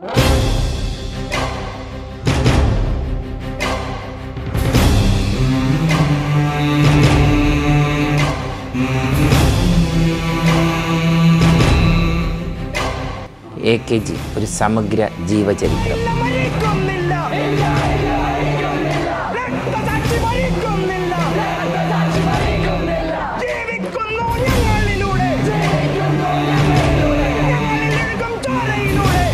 A K G ഒരു സമഗ്ര ജീവചരിത്രം മരിക്കുന്നില്ല രക്തസാക്ഷി മരിക്കുന്നില്ല ജീവിക്കുന്നു ഞങ്ങളിലൂടെ ഞങ്ങളിലൊഴുകും ചോരയിലൂടെ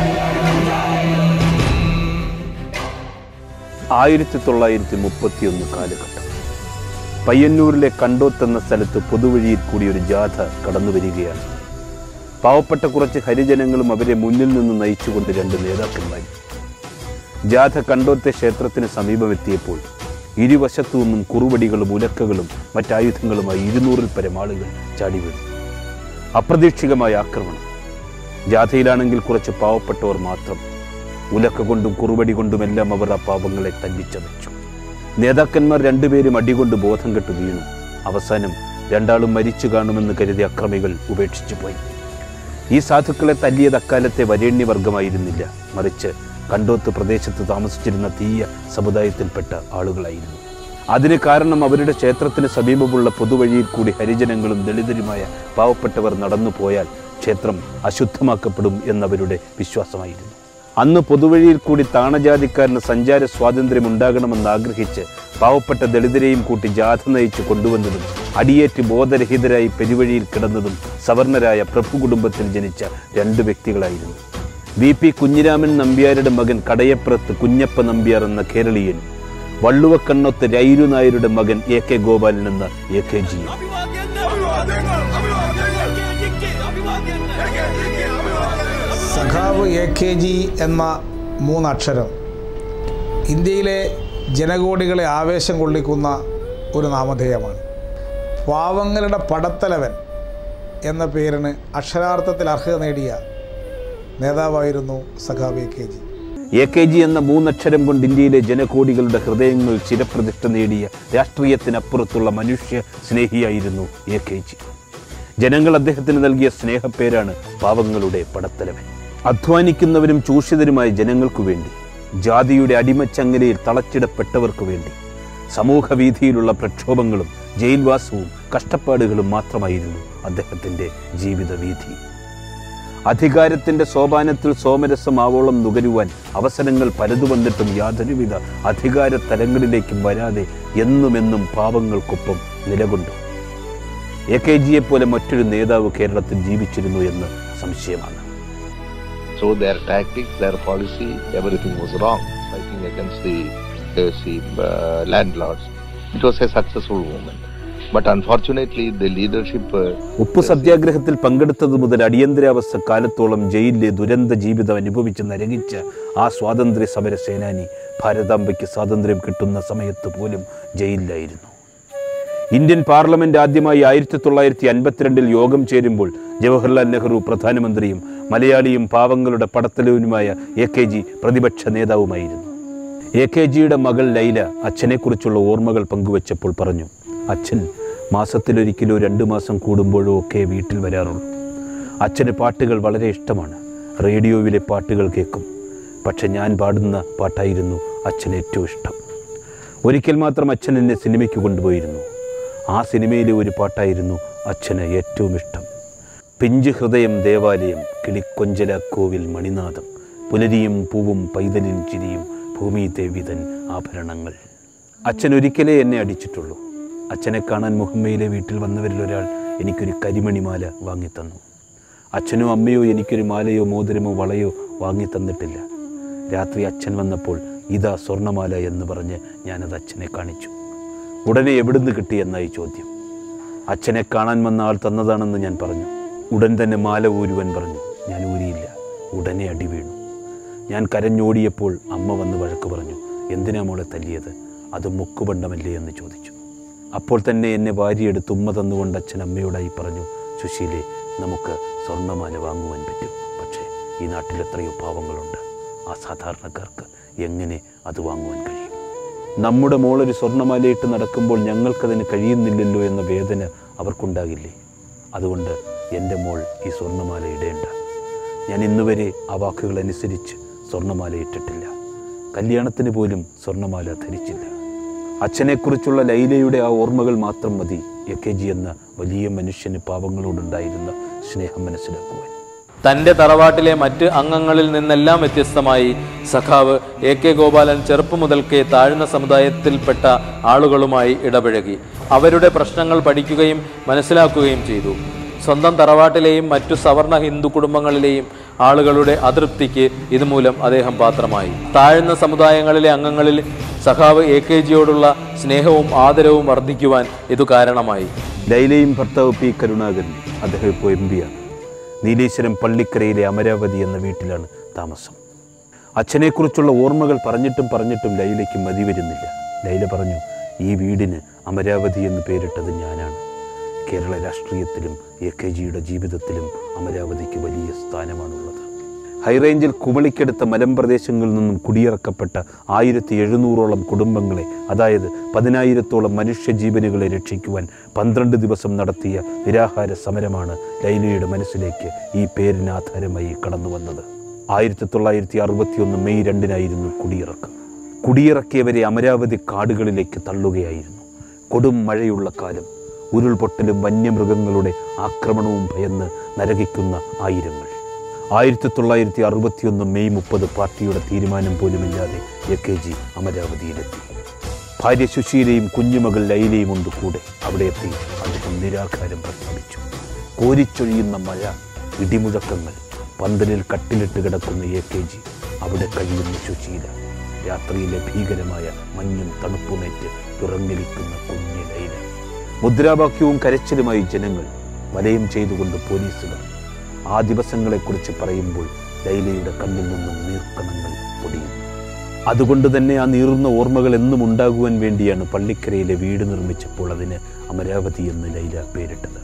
ആയിരത്തി തൊള്ളായിരത്തി മുപ്പത്തിയൊന്ന് കാലഘട്ടം പയ്യന്നൂരിലെ കണ്ടോത്ത് എന്ന സ്ഥലത്ത് പൊതുവഴിയിൽ കൂടി ഒരു ജാഥ കടന്നു വരികയാണ് പാവപ്പെട്ട കുറച്ച് ഹരിജനങ്ങളും അവരെ മുന്നിൽ നിന്ന് നയിച്ചുകൊണ്ട് രണ്ട് നേതാക്കന്മാർ ജാഥ കണ്ടോത്തെ ക്ഷേത്രത്തിന് സമീപമെത്തിയപ്പോൾ ഇരുവശത്തു നിന്നും കുറുവടികളും ഉലക്കകളും മറ്റായുധങ്ങളുമായി ഇരുന്നൂറിൽ പരം ആളുകൾ ചാടി വീണു അപ്രതീക്ഷിതമായ ആക്രമണം ജാഥയിലാണെങ്കിൽ കുറച്ച് പാവപ്പെട്ടവർ മാത്രം ഉലക്ക കൊണ്ടും കുറുവടി കൊണ്ടുമെല്ലാം അവർ ആ പാവങ്ങളെ തല്ലിച്ചതച്ചു നേതാക്കന്മാർ രണ്ടുപേരും അടികൊണ്ട് ബോധം കെട്ട് വീണു അവസാനം രണ്ടാളും മരിച്ചു കാണുമെന്ന് കരുതിയ അക്രമികൾ ഉപേക്ഷിച്ചു പോയി ഈ സാധുക്കളെ തല്ലിയത് അക്കാലത്തെ വരേണ്യവർഗമായിരുന്നില്ല മറിച്ച് കണ്ടോത്ത് പ്രദേശത്ത് താമസിച്ചിരുന്ന തീയ സമുദായത്തിൽപ്പെട്ട ആളുകളായിരുന്നു അതിന് കാരണം അവരുടെ ക്ഷേത്രത്തിന് സമീപമുള്ള പൊതുവഴിയിൽ കൂടി ഹരിജനങ്ങളും ദളിതരുമായ പാവപ്പെട്ടവർ നടന്നു പോയാൽ ക്ഷേത്രം അശുദ്ധമാക്കപ്പെടും എന്നവരുടെ വിശ്വാസമായിരുന്നു അന്ന് പൊതുവഴിയിൽ കൂടി താണജാതിക്കാരന് സഞ്ചാര സ്വാതന്ത്ര്യം ഉണ്ടാകണമെന്ന് ആഗ്രഹിച്ച് പാവപ്പെട്ട ദളിതരെയും കൂട്ടി ജാഥ നയിച്ച് കൊണ്ടുവന്നതും അടിയേറ്റ് ബോധരഹിതരായി പെരുവഴിയിൽ കിടന്നതും സവർണരായ പ്രഭു കുടുംബത്തിൽ ജനിച്ച രണ്ട് വ്യക്തികളായിരുന്നു വി പി കുഞ്ഞിരാമൻ നമ്പ്യാരുടെ മകൻ കടയപ്പുറത്ത് കുഞ്ഞപ്പ നമ്പ്യാർ എന്ന കേരളീയൻ വള്ളുവക്കണ്ണൊത്ത് രൈരു നായരുടെ മകൻ എ കെ ഗോപാലൻ എന്ന എ കെ ജി സഖാവ് എ കെ ജി എന്ന മൂന്നക്ഷരം ഇന്ത്യയിലെ ജനകോടികളെ ആവേശം കൊള്ളിക്കുന്ന ഒരു നാമധേയമാണ് പാവങ്ങളുടെ പടത്തലവൻ എന്ന പേരിന് അക്ഷരാർത്ഥത്തിൽ അർഹത നേടിയ നേതാവായിരുന്നു സഖാവ് A K G A K G എന്ന മൂന്നക്ഷരം കൊണ്ട് ഇന്ത്യയിലെ ജനകോടികളുടെ ഹൃദയങ്ങൾ ചിരപ്രതിഷ്ഠ നേടിയ രാഷ്ട്രീയത്തിനപ്പുറത്തുള്ള മനുഷ്യ സ്നേഹിയായിരുന്നു എ കെ ജി ജനങ്ങൾ അദ്ദേഹത്തിന് നൽകിയ സ്നേഹപ്പേരാണ് പാവങ്ങളുടെ പടത്തലവൻ അധ്വാനിക്കുന്നവരും ചൂഷിതരുമായ ജനങ്ങൾക്കു വേണ്ടി ജാതിയുടെ അടിമച്ചങ്ങലയിൽ തളച്ചിടപ്പെട്ടവർക്കു വേണ്ടി സമൂഹവീതിയിലുള്ള പ്രക്ഷോഭങ്ങളും ജയിൽവാസവും കഷ്ടപ്പാടുകളും മാത്രമായിരുന്നു അദ്ദേഹത്തിൻ്റെ ജീവിതവീതി അധികാരത്തിന്റെ സോപാനത്തിൽ സോമരസമാവോളം നുകരുവാൻ അവസരങ്ങൾ പലതു വന്നിട്ടും യാതൊരുവിധ അധികാര തലങ്ങളിലേക്കും വരാതെ എന്നുമെന്നും പാവങ്ങൾക്കൊപ്പം നിലകൊണ്ടു എ കെ ജിയെ പോലെ മറ്റൊരു നേതാവ് കേരളത്തിൽ ജീവിച്ചിരുന്നു എന്ന് സംശയമാണ് through their tactics, their policy, everything was wrong. Fighting against the, uh, the uh, landlords. It was a successful movement. But unfortunately, the leadership. Uh, ഉപ്പു സത്യാഗ്രഹത്തിൽ പങ്കെടുത്തത് മുതൽ അടിയന്തരാവസ്ഥ കാലത്തോളം ജയിലിലെ ദുരന്ത ജീവിതം അനുഭവിച്ച് നരകിച്ച ആ സ്വാതന്ത്ര്യ സമര സേനാനി ഭാരതാംബയ്ക്ക് സ്വാതന്ത്ര്യം കിട്ടുന്ന സമയത്ത് പോലും ജയിലിലായിരുന്നു ഇന്ത്യൻ പാർലമെന്റ് ആദ്യമായി ആയിരത്തി തൊള്ളായിരത്തി അൻപത്തിരണ്ടിൽ യോഗം ചേരുമ്പോൾ ജവഹർലാൽ നെഹ്റു പ്രധാനമന്ത്രിയും മലയാളിയും പാവങ്ങളുടെ പടത്തലവനുമായ എ കെ ജി പ്രതിപക്ഷ നേതാവുമായിരുന്നു എ കെ ജിയുടെ മകൾ ലൈല അച്ഛനെക്കുറിച്ചുള്ള ഓർമ്മകൾ പങ്കുവച്ചപ്പോൾ പറഞ്ഞു അച്ഛൻ മാസത്തിലൊരിക്കലോ രണ്ട് മാസം കൂടുമ്പോഴോ ഒക്കെ വീട്ടിൽ വരാറുള്ളൂ അച്ഛന് പാട്ടുകൾ വളരെ ഇഷ്ടമാണ് റേഡിയോയിലെ പാട്ടുകൾ കേൾക്കും പക്ഷെ ഞാൻ പാടുന്ന പാട്ടായിരുന്നു അച്ഛന് ഏറ്റവും ഇഷ്ടം ഒരിക്കൽ മാത്രം അച്ഛൻ എന്നെ സിനിമയ്ക്ക് കൊണ്ടുപോയിരുന്നു ആ സിനിമയിലെ ഒരു പാട്ടായിരുന്നു അച്ഛന് ഏറ്റവും ഇഷ്ടം പിഞ്ച് ഹൃദയം ദേവാലയം കിളിക്കൊഞ്ചല കോവിൽ മണിനാഥം പുലരിയും പൂവും പൈതലിൻ ചിരിയും ഭൂമി ദേവിതൻ ആഭരണങ്ങൾ അച്ഛൻ ഒരിക്കലേ എന്നെ അടിച്ചിട്ടുള്ളൂ അച്ഛനെ കാണാൻ മുഹമ്മയിലെ വീട്ടിൽ വന്നവരിൽ ഒരാൾ എനിക്കൊരു കരിമണിമാല വാങ്ങിത്തന്നു അച്ഛനോ അമ്മയോ എനിക്കൊരു മാലയോ മോതിരമോ വളയോ വാങ്ങിത്തന്നിട്ടില്ല രാത്രി അച്ഛൻ വന്നപ്പോൾ ഇതാ സ്വർണ്ണമാല എന്ന് പറഞ്ഞ് ഞാനത് അച്ഛനെ കാണിച്ചു ഉടനെ എവിടുന്ന് കിട്ടിയെന്നായി ചോദ്യം അച്ഛനെ കാണാൻ വന്ന ആൾ തന്നതാണെന്ന് ഞാൻ പറഞ്ഞു ഉടൻ തന്നെ മാല ഊരുവൻ പറഞ്ഞു ഞാൻ ഊരിയില്ല ഉടനെ അടി വീണു ഞാൻ കരഞ്ഞോടിയപ്പോൾ അമ്മ വന്ന് വഴക്ക് പറഞ്ഞു എന്തിനാ മോളെ തല്ലിയത് അത് മുക്കുബണ്ടമല്ലേ എന്ന് ചോദിച്ചു അപ്പോൾ തന്നെ എന്നെ വാരിയെടുത്ത് ഉമ്മ തന്നുകൊണ്ട് അച്ഛൻ അമ്മയോടായി പറഞ്ഞു സുശീലെ നമുക്ക് സ്വർണ്ണമാല വാങ്ങുവാൻ പറ്റും പക്ഷേ ഈ നാട്ടിൽ എത്രയോ പാവങ്ങളുണ്ട് ആ സാധാരണക്കാർക്ക് എങ്ങനെ അത് വാങ്ങുവാൻ കഴിയും നമ്മുടെ മോളൊരു സ്വർണ്ണമാലയിട്ട് നടക്കുമ്പോൾ ഞങ്ങൾക്കതിന് കഴിയുന്നില്ലല്ലോ എന്ന വേദന അവർക്കുണ്ടാകില്ലേ അതുകൊണ്ട് എൻ്റെ മോൾ ഈ സ്വർണ്ണമാല ഇടേണ്ട ഞാൻ ഇന്നുവരെ ആ വാക്കുകൾ അനുസരിച്ച് സ്വർണ്ണമാല ഇട്ടിട്ടില്ല കല്യാണത്തിന് പോലും സ്വർണ്ണമാല ധരിച്ചില്ല അച്ഛനെക്കുറിച്ചുള്ള ലൈലയുടെ ആ ഓർമ്മകൾ മാത്രം മതി എ കെ ജി എന്ന വലിയ മനുഷ്യന് പാവങ്ങളോടുണ്ടായിരുന്ന സ്നേഹം മനസ്സിലാക്കുവാൻ തന്റെ തറവാട്ടിലെ മറ്റ് അംഗങ്ങളിൽ നിന്നെല്ലാം വ്യത്യസ്തമായി സഖാവ് എ കെ ഗോപാലൻ ചെറുപ്പം മുതൽക്കേ താഴ്ന്ന സമുദായത്തിൽപ്പെട്ട ആളുകളുമായി ഇടപഴകി അവരുടെ പ്രശ്നങ്ങൾ പഠിക്കുകയും മനസ്സിലാക്കുകയും ചെയ്തു സ്വന്തം തറവാട്ടിലെയും മറ്റു സവർണ ഹിന്ദു കുടുംബങ്ങളിലെയും ആളുകളുടെ അതൃപ്തിക്ക് ഇതുമൂലം അദ്ദേഹം പാത്രമായി താഴ്ന്ന സമുദായങ്ങളിലെ അംഗങ്ങളിൽ സഖാവ് എ കെ ജിയോടുള്ള സ്നേഹവും ആദരവും വർദ്ധിക്കുവാൻ ഇത് കാരണമായി ലൈലയും ഭർത്താവ് പി കരുണാകരൻ അദ്ദേഹം ഇപ്പോൾ എം പിയാണ് നീലേശ്വരം പള്ളിക്കരയിലെ അമരാവതി എന്ന വീട്ടിലാണ് താമസം അച്ഛനെക്കുറിച്ചുള്ള ഓർമ്മകൾ പറഞ്ഞിട്ടും പറഞ്ഞിട്ടും ലൈലയ്ക്ക് മതി വരുന്നില്ല ലൈല പറഞ്ഞു ഈ വീടിന് അമരാവതി എന്ന് പേരിട്ടത് ഞാനാണ് കേരള രാഷ്ട്രീയത്തിലും എ കെ ജിയുടെ ജീവിതത്തിലും അമരാവതിക്ക് വലിയ സ്ഥാനമാണുള്ളത് ഹൈറേഞ്ചിൽ കുമളിക്കടുത്ത മലമ്പ്രദേശങ്ങളിൽ നിന്നും കുടിയിറക്കപ്പെട്ട ആയിരത്തി എഴുന്നൂറോളം കുടുംബങ്ങളെ അതായത് പതിനായിരത്തോളം മനുഷ്യജീവനുകളെ രക്ഷിക്കുവാൻ പന്ത്രണ്ട് ദിവസം നടത്തിയ നിരാഹാര സമരമാണ് ലൈലയുടെ മനസ്സിലേക്ക് ഈ പേരിന് ആധാരമായി കടന്നു വന്നത് ആയിരത്തി തൊള്ളായിരത്തി അറുപത്തിയൊന്ന് മെയ് രണ്ടിനായിരുന്നു കുടിയിറക്കം കുടിയിറക്കിയവരെ അമരാവതി കാടുകളിലേക്ക് തള്ളുകയായിരുന്നു കൊടും മഴയുള്ള കാലം ഉരുൾപൊട്ടലും വന്യമൃഗങ്ങളുടെ ആക്രമണവും ഭയന്ന് നരകിക്കുന്ന ആയിരങ്ങൾ ആയിരത്തി തൊള്ളായിരത്തി അറുപത്തിയൊന്ന് മെയ് മുപ്പത് പാർട്ടിയുടെ തീരുമാനം പോലുമില്ലാതെ എ കെ ജി അമരാവതിയിലെത്തി ഭാര്യ സുശീലയും കുഞ്ഞുമകൾ ലൈലയും ഉണ്ട് കൂടെ അവിടെ എത്തി അദ്ദേഹം നിരാകാരം പ്രസ്താവിച്ചു കോരിച്ചൊഴിയുന്ന മഴ ഇടിമുഴക്കങ്ങൾ പന്തലിൽ കട്ടിലിട്ട് കിടക്കുന്ന എ കെ ജി അവിടെ കഴിയുന്ന സുശീല രാത്രിയിലെ ഭീകരമായ മഞ്ഞും തണുപ്പുമേറ്റ് തുറങ്ങിരിക്കുന്ന കുഞ്ഞു ലൈല മുദ്രാവാക്യവും കരച്ചിലുമായി ജനങ്ങൾ വലയം ചെയ്തുകൊണ്ട് പോലീസുകാർ ആ ദിവസങ്ങളെക്കുറിച്ച് പറയുമ്പോൾ ലൈലയുടെ കണ്ണിൽ നിന്നും നീർക്കണങ്ങൾ പൊടിയുന്നു അതുകൊണ്ട് തന്നെ ആ നീറുന്ന ഓർമ്മകൾ എന്നും ഉണ്ടാകുവാൻ വേണ്ടിയാണ് പള്ളിക്കരയിലെ വീട് നിർമ്മിച്ചപ്പോൾ അതിന് അമരാവതി എന്ന് ലൈല പേരിട്ടത്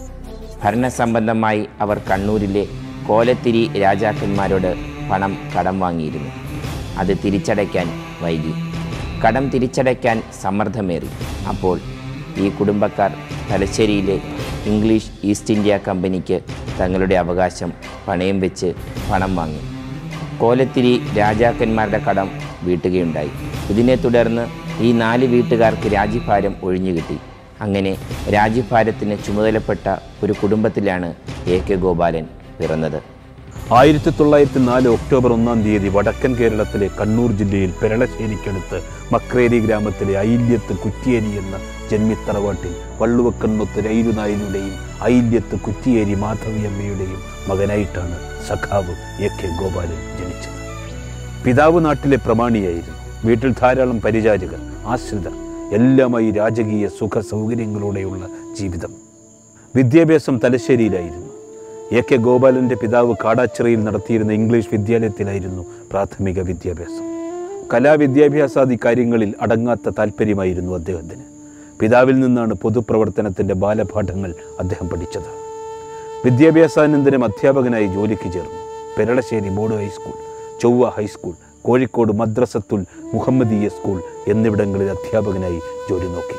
ഭരണസംബന്ധമായി അവർ കണ്ണൂരിലെ കോലത്തിരി രാജാക്കന്മാരോട് പണം കടം വാങ്ങിയിരുന്നു അത് തിരിച്ചടയ്ക്കാൻ വൈകി കടം തിരിച്ചടയ്ക്കാൻ സമ്മർദ്ദമേറി അപ്പോൾ ഈ കുടുംബക്കാർ തലശ്ശേരിയിലെ ഇംഗ്ലീഷ് ഈസ്റ്റ് ഇന്ത്യ കമ്പനിക്ക് തങ്ങളുടെ അവകാശം പണയം വെച്ച് പണം വാങ്ങി കോലത്തിരി രാജാക്കന്മാരുടെ കടം വീട്ടുകയുണ്ടായി ഇതിനെ തുടർന്ന് ഈ നാല് വീട്ടുകാർക്ക് രാജ്യഭാരം ഒഴിഞ്ഞുകിട്ടി അങ്ങനെ രാജ്യഭാരത്തിന് ചുമതലപ്പെട്ട ഒരു കുടുംബത്തിലാണ് എ കെ ഗോപാലൻ പിറന്നത് ആയിരത്തി തൊള്ളായിരത്തി നാല് ഒക്ടോബർ ഒന്നാം തീയതി വടക്കൻ കേരളത്തിലെ കണ്ണൂർ ജില്ലയിൽ പെരളശ്ശേരിക്കടുത്ത് മക്രേരി ഗ്രാമത്തിലെ ഐല്യത്ത് കുറ്റിയേരി എന്ന ജന്മിത്തറവാട്ടിൽ വള്ളുവക്കണ്ണൊത്ത് രൈരുനായരുടെയും ഐല്യത്ത് കുറ്റിയേരി മാധവിയമ്മയുടെയും മകനായിട്ടാണ് സഖാവ് എ കെ ഗോപാലൻ ജനിച്ചത് പിതാവ് നാട്ടിലെ പ്രമാണിയായിരുന്നു വീട്ടിൽ ധാരാളം പരിചാരകർ ആശ്രിതർ എല്ലാമായി രാജകീയ സുഖ സൗകര്യങ്ങളോടെയുള്ള ജീവിതം വിദ്യാഭ്യാസം തലശ്ശേരിയിലായിരുന്നു എ കെ ഗോപാലൻ്റെ പിതാവ് കാടാച്ചിറയിൽ നടത്തിയിരുന്ന ഇംഗ്ലീഷ് വിദ്യാലയത്തിലായിരുന്നു പ്രാഥമിക വിദ്യാഭ്യാസം കലാവിദ്യാഭ്യാസാദി കാര്യങ്ങളിൽ അടങ്ങാത്ത താല്പര്യമായിരുന്നു അദ്ദേഹത്തിന് പിതാവിൽ നിന്നാണ് പൊതുപ്രവർത്തനത്തിൻ്റെ ബാലപാഠങ്ങൾ അദ്ദേഹം പഠിച്ചത് വിദ്യാഭ്യാസാനന്തരം അധ്യാപകനായി ജോലിക്ക് ചേർന്നു Peralassery board high school Chovva high school Kozhikode Madrasathul Muhammadiya school എന്നിവിടങ്ങളിൽ അധ്യാപകനായി ജോലി നോക്കി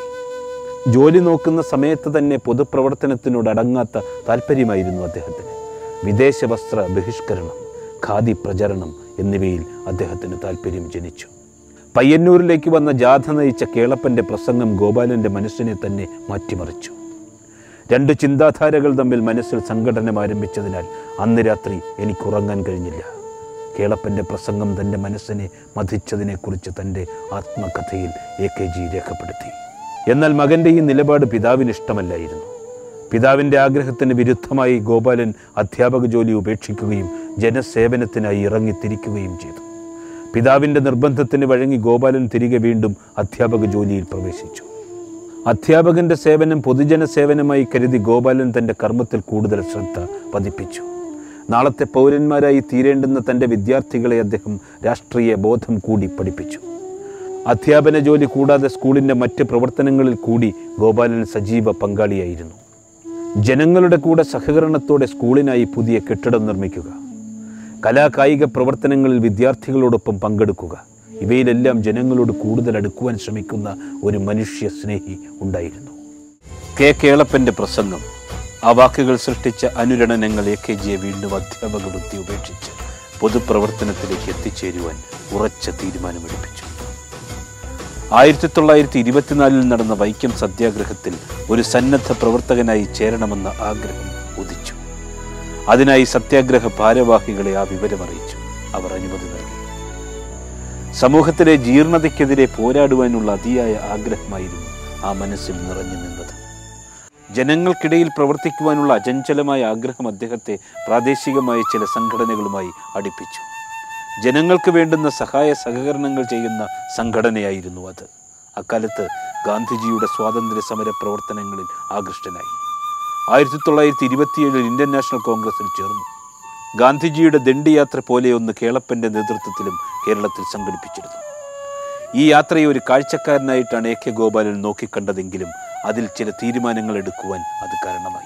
ജോലി നോക്കുന്ന സമയത്ത് തന്നെ പൊതുപ്രവർത്തനത്തിനോട് അടങ്ങാത്ത താല്പര്യമായിരുന്നു അദ്ദേഹത്തിന് വിദേശ വസ്ത്ര ബഹിഷ്കരണം ഖാദി പ്രചരണം എന്നിവയിൽ അദ്ദേഹത്തിന് താല്പര്യം ജനിച്ചു പയ്യന്നൂരിലേക്ക് വന്ന ജാഥ നയിച്ച കേളപ്പൻ്റെ പ്രസംഗം ഗോപാലൻ്റെ മനസ്സിനെ തന്നെ മാറ്റിമറിച്ചു രണ്ട് ചിന്താധാരകൾ തമ്മിൽ മനസ്സിൽ സംഘടനം ആരംഭിച്ചതിനാൽ അന്ന് രാത്രി എനിക്ക് ഉറങ്ങാൻ കഴിഞ്ഞില്ല കേളപ്പൻ്റെ പ്രസംഗം തൻ്റെ മനസ്സിനെ മതിച്ചതിനെക്കുറിച്ച് തൻ്റെ ആത്മകഥയിൽ എ കെ ജി രേഖപ്പെടുത്തി എന്നാൽ മകൻ്റെ ഈ നിലപാട് പിതാവിന് ഇഷ്ടമല്ലായിരുന്നു പിതാവിൻ്റെ ആഗ്രഹത്തിന് വിരുദ്ധമായി ഗോപാലൻ അധ്യാപക ജോലി ഉപേക്ഷിക്കുകയും ജനസേവനത്തിനായി ഇറങ്ങിത്തിരിക്കുകയും ചെയ്തു പിതാവിൻ്റെ നിർബന്ധത്തിന് വഴങ്ങി ഗോപാലൻ തിരികെ വീണ്ടും അധ്യാപക ജോലിയിൽ പ്രവേശിച്ചു അധ്യാപകന്റെ സേവനം പൊതുജന സേവനമായി കരുതി ഗോപാലൻ തൻ്റെ കർമ്മത്തിൽ കൂടുതൽ ശ്രദ്ധ പതിപ്പിച്ചു നാളത്തെ പൗരന്മാരായി തീരേണ്ടുന്ന തൻ്റെ വിദ്യാർത്ഥികളെ അദ്ദേഹം രാഷ്ട്രീയ ബോധം കൂടി പഠിപ്പിച്ചു അധ്യാപന ജോലി കൂടാതെ സ്കൂളിൻ്റെ മറ്റ് പ്രവർത്തനങ്ങളിൽ കൂടി ഗോപാലൻ സജീവ പങ്കാളിയായിരുന്നു ജനങ്ങളുടെ കൂടെ സഹകരണത്തോടെ സ്കൂളിനായി പുതിയ കെട്ടിടം നിർമ്മിക്കുക കലാകായിക പ്രവർത്തനങ്ങളിൽ വിദ്യാർത്ഥികളോടൊപ്പം പങ്കെടുക്കുക ഇവയിലെല്ലാം ജനങ്ങളോട് കൂടുതൽ അടുക്കുവാൻ ശ്രമിക്കുന്ന ഒരു മനുഷ്യ സ്നേഹി ഉണ്ടായിരുന്നു കെ കേളപ്പൻ്റെ പ്രസംഗം ആ വാക്കുകൾ സൃഷ്ടിച്ച അനുരണനങ്ങൾ എ കെ ജിയെ വീണ്ടും അധ്യാപക വൃത്തി ഉപേക്ഷിച്ച് പൊതുപ്രവർത്തനത്തിലേക്ക് എത്തിച്ചേരുവാൻ ഉറച്ച തീരുമാനമെടുപ്പിച്ചു ആയിരത്തി തൊള്ളായിരത്തി ഇരുപത്തിനാലിൽ നടന്ന വൈക്കം സത്യാഗ്രഹത്തിൽ ഒരു സന്നദ്ധ പ്രവർത്തകനായി ചേരണമെന്ന ആഗ്രഹം ഉദിച്ചു അതിനായി സത്യാഗ്രഹ ഭാരവാഹികളെ ആ വിവരമറിയിച്ചു അവർ അനുമതി നൽകി സമൂഹത്തിലെ ജീർണതയ്ക്കെതിരെ പോരാടുവാനുള്ള അതിയായ ആഗ്രഹമായിരുന്നു ആ മനസ്സിൽ നിറഞ്ഞു നിന്നത് ജനങ്ങൾക്കിടയിൽ പ്രവർത്തിക്കുവാനുള്ള അചഞ്ചലമായ ആഗ്രഹം അദ്ദേഹത്തെ പ്രാദേശികമായ ചില സംഘടനകളുമായി അടുപ്പിച്ചു ജനങ്ങൾക്ക് വേണ്ടുന്ന സഹായ സഹകരണങ്ങൾ ചെയ്യുന്ന സംഘടനയായിരുന്നു അത് അക്കാലത്ത് ഗാന്ധിജിയുടെ സ്വാതന്ത്ര്യ സമര പ്രവർത്തനങ്ങളിൽ ആകൃഷ്ടനായി ആയിരത്തി തൊള്ളായിരത്തി ഇരുപത്തിയേഴിൽ ഇന്ത്യൻ നാഷണൽ കോൺഗ്രസിൽ ചേർന്നു ഗാന്ധിജിയുടെ ദണ്ഡിയാത്ര പോലെയൊന്ന് കേളപ്പന്റെ നേതൃത്വത്തിലും കേരളത്തിൽ സംഘടിപ്പിച്ചിരുന്നു ഈ യാത്രയെ ഒരു കാഴ്ചക്കാരനായിട്ടാണ് എ കെ ഗോപാലൻ നോക്കിക്കണ്ടതെങ്കിലും അതിൽ ചില തീരുമാനങ്ങൾ എടുക്കുവാൻ അത് കാരണമായി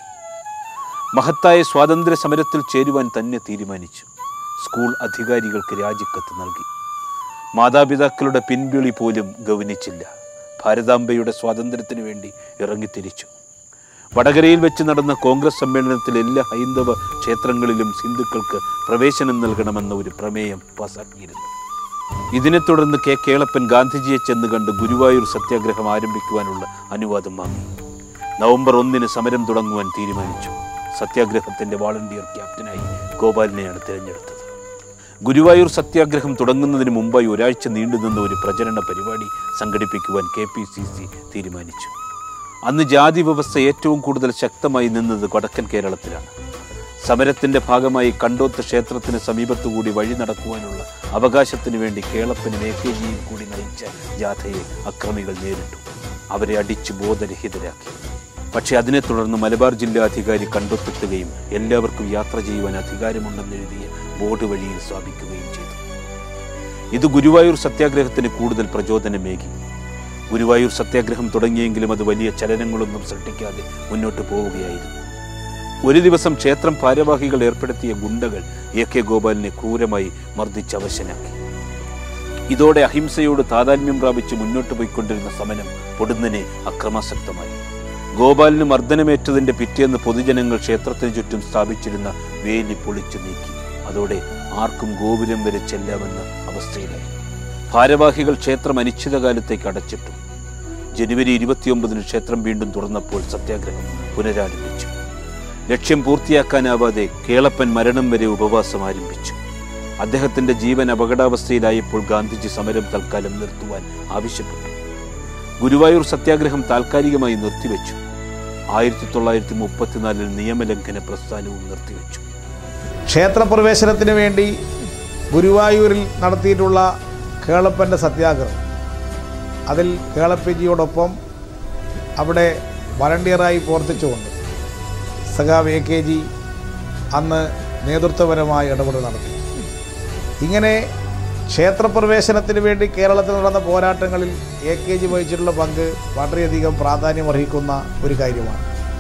മഹത്തായ സ്വാതന്ത്ര്യ സമരത്തിൽ ചേരുവാൻ തന്നെ തീരുമാനിച്ചു സ്കൂൾ അധികാരികൾക്ക് രാജിക്കത്ത് നൽകി മാതാപിതാക്കളുടെ പിൻവിളി പോലും ഗൗനിച്ചില്ല ഭാരതാംബയുടെ സ്വാതന്ത്ര്യത്തിനു വേണ്ടി ഇറങ്ങിത്തിരിച്ചു വടകരയിൽ വെച്ച് നടന്ന കോൺഗ്രസ് സമ്മേളനത്തിൽ എല്ലാ ഹൈന്ദവ ക്ഷേത്രങ്ങളിലും ഹിന്ദുക്കൾക്ക് പ്രവേശനം നൽകണമെന്ന ഒരു പ്രമേയം പാസാക്കിയിരുന്നു ഇതിനെ തുടർന്ന് കെ കേളപ്പൻ ഗാന്ധിജിയെ ചെന്ന് കണ്ട് ഗുരുവായൂർ സത്യാഗ്രഹം ആരംഭിക്കുവാനുള്ള അനുവാദം വാങ്ങി നവംബർ ഒന്നിന് സമരം തുടങ്ങുവാൻ തീരുമാനിച്ചു സത്യാഗ്രഹത്തിന്റെ വാളണ്ടിയർ ക്യാപ്റ്റനായി ഗോപാലിനെയാണ് തിരഞ്ഞെടുത്തത് ഗുരുവായൂർ സത്യാഗ്രഹം തുടങ്ങുന്നതിന് മുമ്പായി ഒരാഴ്ച നീണ്ടുനിന്ന ഒരു പ്രചരണ പരിപാടി സംഘടിപ്പിക്കുവാൻ കെ പി സി സി തീരുമാനിച്ചു അന്ന് ജാതി വ്യവസ്ഥ ഏറ്റവും കൂടുതൽ ശക്തമായി നിന്നത് വടക്കൻ കേരളത്തിലാണ് സമരത്തിന്റെ ഭാഗമായി കണ്ടോത്ത് ക്ഷേത്രത്തിന് സമീപത്തുകൂടി വഴി നടക്കുവാനുള്ള അവകാശത്തിനു വേണ്ടി കേളപ്പനും എ കെ ജിയും കൂടി നയിച്ച ജാഥയെ അക്രമികൾ നേരിട്ടു അവരെ അടിച്ചു ബോധരഹിതരാക്കി പക്ഷേ അതിനെ തുടർന്ന് മലബാർ ജില്ലാ അധികാരി കണ്ടെത്തുകയും എല്ലാവർക്കും യാത്ര ചെയ്യുവാൻ അധികാരമുണ്ടെന്നെഴുതിയ ബോർഡ് വഴിയിൽ സ്ഥാപിക്കുകയും ചെയ്തു ഇത് ഗുരുവായൂർ സത്യാഗ്രഹത്തിന് കൂടുതൽ പ്രചോദനമേകി ഗുരുവായൂർ സത്യാഗ്രഹം തുടങ്ങിയെങ്കിലും അത് വലിയ ചലനങ്ങളൊന്നും സൃഷ്ടിക്കാതെ മുന്നോട്ട് പോവുകയായിരുന്നു ഒരു ദിവസം ക്ഷേത്രം ഭാരവാഹികൾ ഏർപ്പെടുത്തിയ ഗുണ്ടകൾ എ കെ ഗോപാലിനെ ക്രൂരമായി മർദ്ദിച്ചവശനാക്കി ഇതോടെ അഹിംസയോട് താതാത്മ്യം പ്രാപിച്ച് മുന്നോട്ട് പോയിക്കൊണ്ടിരുന്ന സമരം പൊടുന്നനെ അക്രമാസക്തമായി ഗോപാലിന് മർദ്ദനമേറ്റതിന്റെ പിറ്റേന്ന് പൊതുജനങ്ങൾ ക്ഷേത്രത്തിന് ചുറ്റും സ്ഥാപിച്ചിരുന്ന വേലി പൊളിച്ചു നീക്കി അതോടെ ആർക്കും ഗോപുരം വരെ ചെല്ലാമെന്ന അവസ്ഥയിലായി ഭാരവാഹികൾ ക്ഷേത്രം അനിശ്ചിതകാലത്തേക്ക് അടച്ചിട്ടു ജനുവരി ഇരുപത്തിയൊമ്പതിന് ക്ഷേത്രം വീണ്ടും തുറന്നപ്പോൾ സത്യാഗ്രഹം പുനരാരംഭിച്ചു ലക്ഷ്യം പൂർത്തിയാക്കാനാവാതെ കേളപ്പൻ മരണം വരെ ഉപവാസം ആരംഭിച്ചു അദ്ദേഹത്തിന്റെ ജീവൻ അപകടാവസ്ഥയിലായപ്പോൾ ഗാന്ധിജി സമരം തൽക്കാലം നിർത്തുവാൻ ആവശ്യപ്പെട്ടു ഗുരുവായൂർ സത്യാഗ്രഹം താൽക്കാലികമായി നിർത്തിവെച്ചു ആയിരത്തി തൊള്ളായിരത്തി മുപ്പത്തിനാലിൽ നിയമലംഘന പ്രസ്ഥാനവും നിർത്തിവെച്ചു ക്ഷേത്രപ്രവേശനത്തിന് വേണ്ടി ഗുരുവായൂരിൽ നടത്തിയിട്ടുള്ള കേളപ്പൻ്റെ സത്യാഗ്രഹം അതിൽ കേളപ്പജിയോടൊപ്പം അവിടെ വളണ്ടിയറായി പ്രവർത്തിച്ചുകൊണ്ട് സഖാവ് എ കെ ജി അന്ന് നേതൃത്വപരമായ ഇടപെടൽ നടത്തി ഇങ്ങനെ ക്ഷേത്രപ്രവേശനത്തിന് വേണ്ടി കേരളത്തിൽ നടന്ന പോരാട്ടങ്ങളിൽ എ കെ ജി വഹിച്ചിട്ടുള്ള പങ്ക് വളരെയധികം പ്രാധാന്യമർഹിക്കുന്ന ഒരു കാര്യമാണ്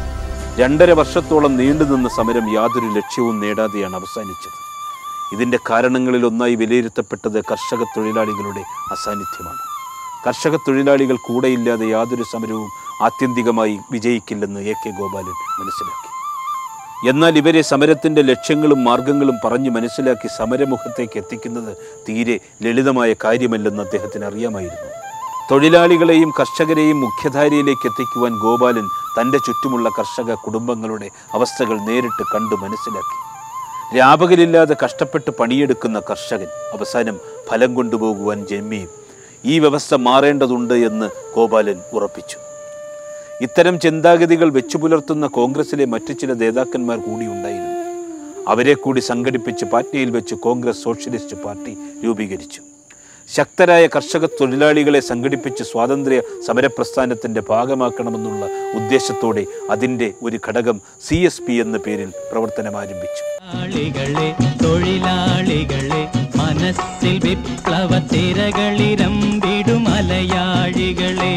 രണ്ടര വർഷത്തോളം നീണ്ടുനിന്ന സമരം യാതൊരു ലക്ഷ്യവും നേടാതെയാണ് അവസാനിച്ചത് ഇതിന്റെ കാരണങ്ങളിൽ ഒന്നായി വിലയിരുത്തപ്പെട്ടത് കർഷക തൊഴിലാളികളുടെ അസാന്നിധ്യമാണ് കർഷക തൊഴിലാളികൾ കൂടെയില്ലാതെ യാതൊരു സമരവും ആത്യന്തികമായി വിജയിക്കില്ലെന്ന് എ കെ ഗോപാലൻ മനസ്സിലാക്കി എന്നാൽ ഇവരെ സമരത്തിന്റെ ലക്ഷ്യങ്ങളും മാർഗങ്ങളും പറഞ്ഞു മനസ്സിലാക്കി സമരമുഖത്തേക്ക് എത്തിക്കുന്നത് തീരെ ലളിതമായ കാര്യമല്ലെന്ന് അദ്ദേഹത്തിന് അറിയാമായിരുന്നു തൊഴിലാളികളെയും കർഷകരെയും മുഖ്യധാരയിലേക്ക് എത്തിക്കുവാൻ ഗോപാലൻ തൻ്റെ ചുറ്റുമുള്ള കർഷക കുടുംബങ്ങളുടെ അവസ്ഥകൾ നേരിട്ട് കണ്ടു മനസ്സിലാക്കി രാപകലില്ലാതെ കഷ്ടപ്പെട്ട് പണിയെടുക്കുന്ന കർഷകൻ അവസാനം ഫലം കൊണ്ടുപോകുവാൻ ജന്മിയും ഈ വ്യവസ്ഥ മാറേണ്ടതുണ്ട് എന്ന് ഗോപാലൻ ഉറപ്പിച്ചു ഇത്തരം ചിന്താഗതികൾ വെച്ചു പുലർത്തുന്ന കോൺഗ്രസിലെ മറ്റു ചില നേതാക്കന്മാർ കൂടി ഉണ്ടായിരുന്നു അവരെ കൂടി സംഘടിപ്പിച്ച് പാറ്റ്നയിൽ വെച്ച് കോൺഗ്രസ് സോഷ്യലിസ്റ്റ് പാർട്ടി രൂപീകരിച്ചു ശക്തരായ കർഷക തൊഴിലാളികളെ സംഘടിപ്പിച്ച് സ്വാതന്ത്ര്യ സമരപ്രസ്ഥാനത്തിന്റെ ഭാഗമാക്കണമെന്നുള്ള ഉദ്ദേശത്തോടെ അതിൻ്റെ ഒരു ഘടകം സി എസ് പി എന്ന പേരിൽ പ്രവർത്തനം ആരംഭിച്ചു തൊഴിലാളികളെ തൊഴിലാളികളെ മനസ്സിൽ വിപ്ലവ തിരകളിരമ്പിടും അലയാഴികളെ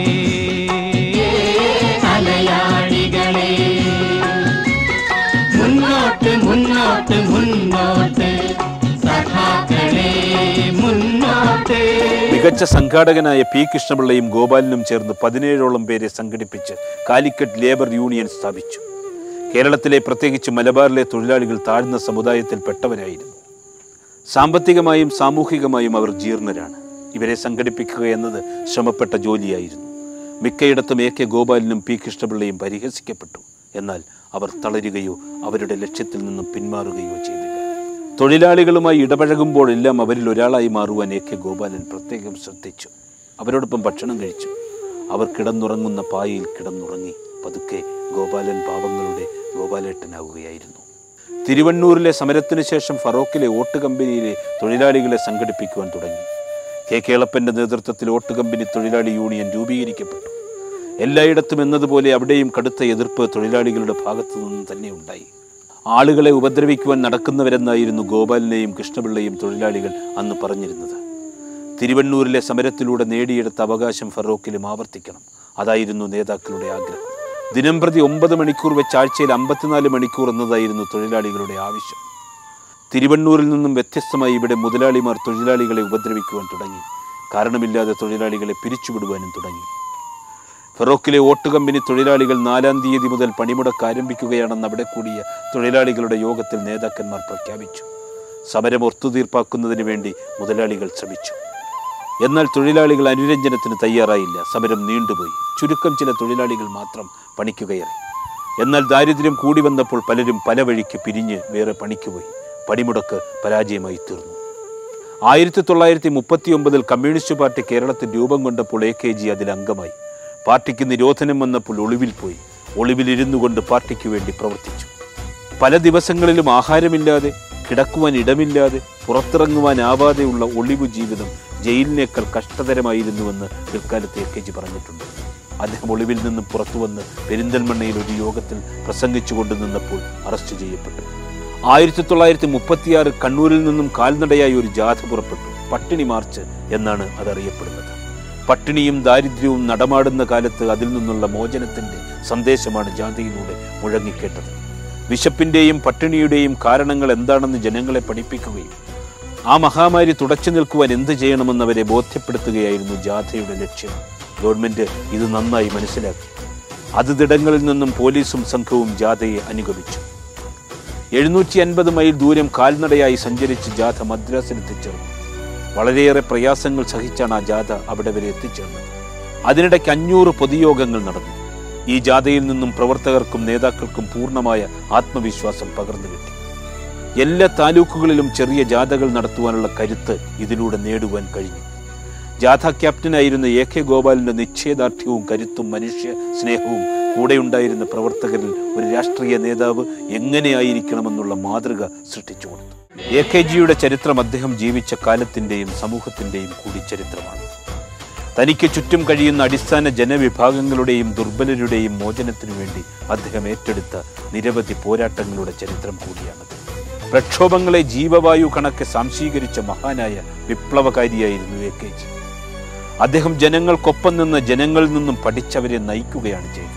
അലയാഴികളെ മുന്നോട്ട് മുന്നോട്ട് മുന്നോട്ട് സഖാക്കളെ മുന്നോട്ട് മികച്ച സംഘാടകനായ പി കൃഷ്ണപിള്ളയും ഗോപാലനും ചേർന്ന് പതിനേഴോളം പേരെ സംഘടിപ്പിച്ച് കാലിക്കറ്റ് ലേബർ യൂണിയൻ സ്ഥാപിച്ചു കേരളത്തിലെ പ്രത്യേകിച്ച് മലബാറിലെ തൊഴിലാളികൾ താഴ്ന്ന സമുദായത്തിൽപ്പെട്ടവരായിരുന്നു സാമ്പത്തികമായും സാമൂഹികമായും അവർ ജീർണരാണ് ഇവരെ സംഘടിപ്പിക്കുക എന്നത് ശ്രമപ്പെട്ട ജോലിയായിരുന്നു മിക്കയിടത്തും എ കെ ഗോപാലിനും പി കൃഷ്ണപിള്ളയും പരിഹസിക്കപ്പെട്ടു എന്നാൽ അവർ തളരുകയോ അവരുടെ ലക്ഷ്യത്തിൽ നിന്നും പിന്മാറുകയോ ചെയ്തില്ല തൊഴിലാളികളുമായി ഇടപഴകുമ്പോഴെല്ലാം അവരിൽ ഒരാളായി മാറുവാൻ എ കെ ഗോപാലൻ പ്രത്യേകം ശ്രദ്ധിച്ചു അവരോടൊപ്പം ഭക്ഷണം കഴിച്ചു അവർ കിടന്നുറങ്ങുന്ന പായയിൽ കിടന്നുറങ്ങി പതുക്കെ ഗോപാലൻ പാവങ്ങളുടെ ഗോപാലേട്ടനാവുകയായിരുന്നു തിരുവണ്ണൂരിലെ സമരത്തിന് ശേഷം ഫറോക്കിലെ ഓട്ട് കമ്പനിയിലെ തൊഴിലാളികളെ സംഘടിപ്പിക്കുവാൻ തുടങ്ങി കെ കേളപ്പന്റെ നേതൃത്വത്തിൽ ഓട്ട് കമ്പനി തൊഴിലാളി യൂണിയൻ രൂപീകരിക്കപ്പെട്ടു എല്ലായിടത്തും എന്നതുപോലെ അവിടെയും കടുത്ത എതിർപ്പ് തൊഴിലാളികളുടെ ഭാഗത്തു നിന്നും തന്നെ ഉണ്ടായി ആളുകളെ ഉപദ്രവിക്കുവാൻ നടക്കുന്നവരെന്നായിരുന്നു ഗോപാലിനെയും കൃഷ്ണപിള്ളയും തൊഴിലാളികൾ അന്ന് പറഞ്ഞിരുന്നത് തിരുവണ്ണൂരിലെ സമരത്തിലൂടെ നേടിയെടുത്ത അവകാശം ഫറോക്കിലും ആവർത്തിക്കണം അതായിരുന്നു നേതാക്കളുടെ ആഗ്രഹം ദിനംപ്രതി ഒമ്പത് മണിക്കൂർ വെച്ച് ആഴ്ചയിൽ അമ്പത്തിനാല് മണിക്കൂർ എന്നതായിരുന്നു തൊഴിലാളികളുടെ ആവശ്യം തിരുവണ്ണൂരിൽ നിന്നും വ്യത്യസ്തമായി ഇവിടെ മുതലാളിമാർ തൊഴിലാളികളെ ഉപദ്രവിക്കുവാൻ തുടങ്ങി കാരണമില്ലാതെ തൊഴിലാളികളെ പിരിച്ചുവിടുവാനും തുടങ്ങി ഫെറോക്കിലെ ഓട്ട് കമ്പനി തൊഴിലാളികൾ നാലാം തീയതി മുതൽ പണിമുടക്ക് ആരംഭിക്കുകയാണെന്ന് അവിടെ കൂടിയ തൊഴിലാളികളുടെ യോഗത്തിൽ നേതാക്കന്മാർ പ്രഖ്യാപിച്ചു സമരം ഒത്തുതീർപ്പാക്കുന്നതിന് വേണ്ടി മുതലാളികൾ ശ്രമിച്ചു എന്നാൽ തൊഴിലാളികൾ അനുരഞ്ജനത്തിന് തയ്യാറായില്ല സമരം നീണ്ടുപോയി ചുരുക്കം ചില തൊഴിലാളികൾ മാത്രം പണിക്ക് കയറി എന്നാൽ ദാരിദ്ര്യം കൂടി വന്നപ്പോൾ പലരും പല വഴിക്ക് പിരിഞ്ഞ് വേറെ പണിക്ക് പോയി പണിമുടക്ക് പരാജയമായി തീർന്നു ആയിരത്തി തൊള്ളായിരത്തി മുപ്പത്തി ഒമ്പതിൽ കമ്മ്യൂണിസ്റ്റ് പാർട്ടി കേരളത്തിൽ രൂപം കൊണ്ടപ്പോൾ എ കെ ജി അതിൽ അംഗമായി പാർട്ടിക്ക് നിരോധനം വന്നപ്പോൾ ഒളിവിൽ പോയി ഒളിവിലിരുന്നു കൊണ്ട് പാർട്ടിക്ക് വേണ്ടി പ്രവർത്തിച്ചു പല ദിവസങ്ങളിലും ആഹാരമില്ലാതെ കിടക്കുവാൻ ഇടമില്ലാതെ പുറത്തിറങ്ങുവാനാവാതെയുള്ള ഒളിവു ജീവിതം ജയിലിനേക്കാൾ കഷ്ടതരമായിരുന്നുവെന്ന് പിൽക്കാലത്ത് എ കെ ജി പറഞ്ഞിട്ടുണ്ട് അദ്ദേഹം ഒളിവിൽ നിന്നും പുറത്തു വന്ന് പെരിന്തൽമണ്ണയിൽ ഒരു യോഗത്തിൽ പ്രസംഗിച്ചു കൊണ്ടു നിന്നപ്പോൾ അറസ്റ്റ് ചെയ്യപ്പെട്ടു ആയിരത്തി തൊള്ളായിരത്തി മുപ്പത്തിയാറ് കണ്ണൂരിൽ നിന്നും കാൽനടയായി ഒരു ജാഥ പുറപ്പെട്ടു പട്ടിണി മാർച്ച് എന്നാണ് അതറിയപ്പെടുന്നത് പട്ടിണിയും ദാരിദ്ര്യവും നടമാടുന്ന കാലത്ത് അതിൽ നിന്നുള്ള മോചനത്തിന്റെ സന്ദേശമാണ് ജാഥയിലൂടെ മുഴങ്ങിക്കേട്ടത് വിശപ്പിന്റെയും പട്ടിണിയുടെയും കാരണങ്ങൾ എന്താണെന്ന് ജനങ്ങളെ പഠിപ്പിക്കുകയും ആ മഹാമാരി തുടച്ചു നിൽക്കുവാൻ എന്ത് ചെയ്യണമെന്നവരെ ബോധ്യപ്പെടുത്തുകയായിരുന്നു ജാഥയുടെ ലക്ഷ്യം ഗവൺമെന്റ് ഇത് നന്നായി മനസ്സിലാക്കി അതിദിടങ്ങളിൽ നിന്നും പോലീസും സംഘവും ജാഥയെ അനുഗമിച്ചു എഴുന്നൂറ്റി അൻപത് മൈൽ ദൂരം കാൽനടയായി സഞ്ചരിച്ച് ജാഥ മദ്രാസിലെത്തിച്ചേർന്നു വളരെയേറെ പ്രയാസങ്ങൾ സഹിച്ചാണ് ആ ജാഥ അവിടെ വരെ എത്തിച്ചേർന്നത് അതിനിടയ്ക്ക് അഞ്ഞൂറ് പൊതുയോഗങ്ങൾ നടന്നു ഈ ജാഥയിൽ നിന്നും പ്രവർത്തകർക്കും നേതാക്കൾക്കും പൂർണ്ണമായ ആത്മവിശ്വാസം പകർന്നു കിട്ടി എല്ലാ താലൂക്കുകളിലും ചെറിയ ജാഥകൾ നടത്തുവാനുള്ള കരുത്ത് ഇതിലൂടെ നേടുവാൻ കഴിഞ്ഞു ജാഥ ക്യാപ്റ്റനായിരുന്ന എ കെ ഗോപാലിന്റെ നിശ്ചയദാർഢ്യവും കരുത്തും മനുഷ്യ സ്നേഹവും കൂടെയുണ്ടായിരുന്ന പ്രവർത്തകരിൽ ഒരു രാഷ്ട്രീയ നേതാവ് എങ്ങനെയായിരിക്കണമെന്നുള്ള മാതൃക സൃഷ്ടിച്ചു കൊടുത്തു എ കെ ജിയുടെ ചരിത്രം അദ്ദേഹം ജീവിച്ച കാലത്തിന്റെയും സമൂഹത്തിന്റെയും കൂടി ചരിത്രമാണ് തനിക്ക് ചുറ്റും കഴിയുന്ന അടിസ്ഥാന ജനവിഭാഗങ്ങളുടെയും ദുർബലരുടെയും മോചനത്തിനു വേണ്ടി അദ്ദേഹം ഏറ്റെടുത്ത നിരവധി പോരാട്ടങ്ങളുടെ ചരിത്രം കൂടിയാണത് പ്രക്ഷോഭങ്ങളെ ജീവവായു കണക്കെ സാംശീകരിച്ച മഹാനായ വിപ്ലവകാരിയായിരുന്നു എ കെ ജി അദ്ദേഹം ജനങ്ങൾക്കൊപ്പം നിന്ന് ജനങ്ങളിൽ നിന്നും പഠിച്ചവരെ നയിക്കുകയാണ് ചെയ്തത്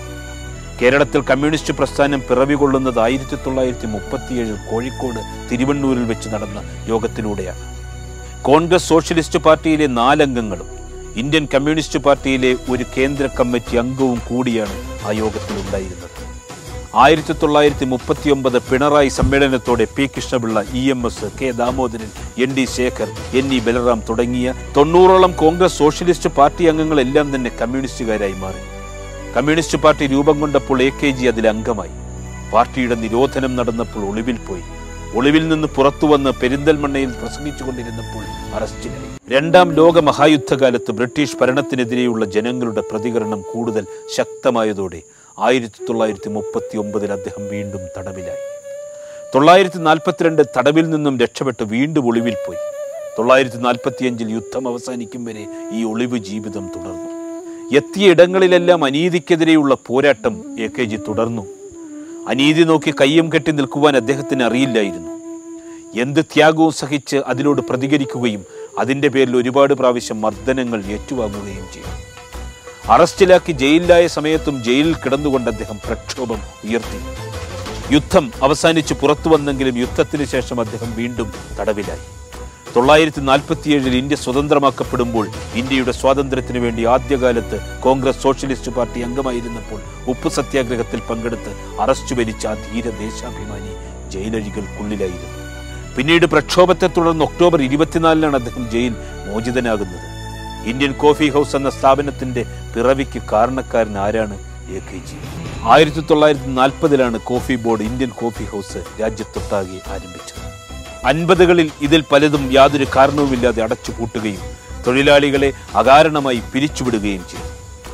കേരളത്തിൽ കമ്മ്യൂണിസ്റ്റ് പ്രസ്ഥാനം പിറവികൊള്ളുന്നത് ആയിരത്തി തൊള്ളായിരത്തി മുപ്പത്തിയേഴിൽ കോഴിക്കോട് തിരുവണ്ണൂരിൽ വെച്ച് നടന്ന യോഗത്തിലൂടെയാണ് കോൺഗ്രസ് സോഷ്യലിസ്റ്റ് പാർട്ടിയിലെ നാലംഗങ്ങളും ഇന്ത്യൻ കമ്മ്യൂണിസ്റ്റ് പാർട്ടിയിലെ ഒരു കേന്ദ്ര കമ്മിറ്റി അംഗവും കൂടിയാണ് ആ യോഗത്തിൽ ഉണ്ടായിരുന്നത് ആയിരത്തി തൊള്ളായിരത്തി മുപ്പത്തിയൊമ്പത് പിണറായി സമ്മേളനത്തോടെ P Krishna Pillai E M S K Damodaran N D Sekhar N E Balaram തുടങ്ങിയ തൊണ്ണൂറോളം കോൺഗ്രസ് സോഷ്യലിസ്റ്റ് പാർട്ടി അംഗങ്ങളെല്ലാം തന്നെ കമ്മ്യൂണിസ്റ്റുകാരായി മാറി കമ്മ്യൂണിസ്റ്റ് പാർട്ടി രൂപം കൊണ്ടപ്പോൾ എ കെ ജി അതിൽ അംഗമായി പാർട്ടിയുടെ നിരോധനം നടന്നപ്പോൾ ഒളിവിൽ പോയി ഒളിവിൽ നിന്ന് പുറത്തു വന്ന് പെരിന്തൽമണ്ണയിൽ പ്രസംഗിച്ചുകൊണ്ടിരുന്നപ്പോൾ അറസ്റ്റിലായി രണ്ടാം ലോക മഹായുദ്ധകാലത്ത് ബ്രിട്ടീഷ് ഭരണത്തിനെതിരെയുള്ള ജനങ്ങളുടെ പ്രതികരണം കൂടുതൽ ശക്തമായതോടെ ആയിരത്തി തൊള്ളായിരത്തി മുപ്പത്തി ഒമ്പതിൽ അദ്ദേഹം വീണ്ടും തടവിലായി തൊള്ളായിരത്തി നാൽപ്പത്തിരണ്ട് തടവിൽ നിന്നും രക്ഷപ്പെട്ട് വീണ്ടും ഒളിവിൽ പോയി തൊള്ളായിരത്തി നാൽപ്പത്തിയഞ്ചിൽ യുദ്ധം അവസാനിക്കും വരെ ഈ ഒളിവ് ജീവിതം തുടർന്നു എത്തിയ ഇടങ്ങളിലെല്ലാം അനീതിക്കെതിരെയുള്ള പോരാട്ടം എ കെ ജി തുടർന്നു അനീതി നോക്കി കയ്യും കെട്ടി നിൽക്കുവാൻ അദ്ദേഹത്തിന് അറിയില്ലായിരുന്നു എന്ത് ത്യാഗവും സഹിച്ച് അതിനോട് പ്രതികരിക്കുകയും അതിൻ്റെ പേരിൽ ഒരുപാട് പ്രാവശ്യം മർദ്ദനങ്ങൾ ഏറ്റുവാങ്ങുകയും ചെയ്തു അറസ്റ്റിലാക്കി ജയിലിലായ സമയത്തും ജയിലിൽ കിടന്നുകൊണ്ട് അദ്ദേഹം പ്രക്ഷോഭം ഉയർത്തി യുദ്ധം അവസാനിച്ച് പുറത്തു വന്നെങ്കിലും യുദ്ധത്തിന് ശേഷം അദ്ദേഹം വീണ്ടും തടവിലായി തൊള്ളായിരത്തി നാൽപ്പത്തിയേഴിൽ ഇന്ത്യ സ്വതന്ത്രമാക്കപ്പെടുമ്പോൾ ഇന്ത്യയുടെ സ്വാതന്ത്ര്യത്തിനു വേണ്ടി ആദ്യകാലത്ത് കോൺഗ്രസ് സോഷ്യലിസ്റ്റ് പാർട്ടി അംഗമായിരുന്നപ്പോൾ ഉപ്പ് സത്യാഗ്രഹത്തിൽ പങ്കെടുത്ത് അറസ്റ്റ് വരിച്ച ആ ധീര ദേശാഭിമാനി ജയിലഴികൾക്കുള്ളിലായിരുന്നു പിന്നീട് പ്രക്ഷോഭത്തെ തുടർന്ന് ഒക്ടോബർ ഇരുപത്തിനാലിനാണ് അദ്ദേഹം ജയിൽ മോചിതനാകുന്നത് ഇന്ത്യൻ കോഫി ഹൗസ് എന്ന സ്ഥാപനത്തിന്റെ പിറവിക്ക് കാരണക്കാരൻ ആരാണ് എ കെ ജി ആയിരത്തി തൊള്ളായിരത്തി നാൽപ്പതിലാണ് coffee board Indian coffee house രാജ്യത്തൊട്ടാകെ ആരംഭിച്ചത് അൻപതുകളിൽ ഇതിൽ പലതും യാതൊരു കാരണവുമില്ലാതെ അടച്ചുപൂട്ടുകയും തൊഴിലാളികളെ അകാരണമായി പിരിച്ചുവിടുകയും ചെയ്തു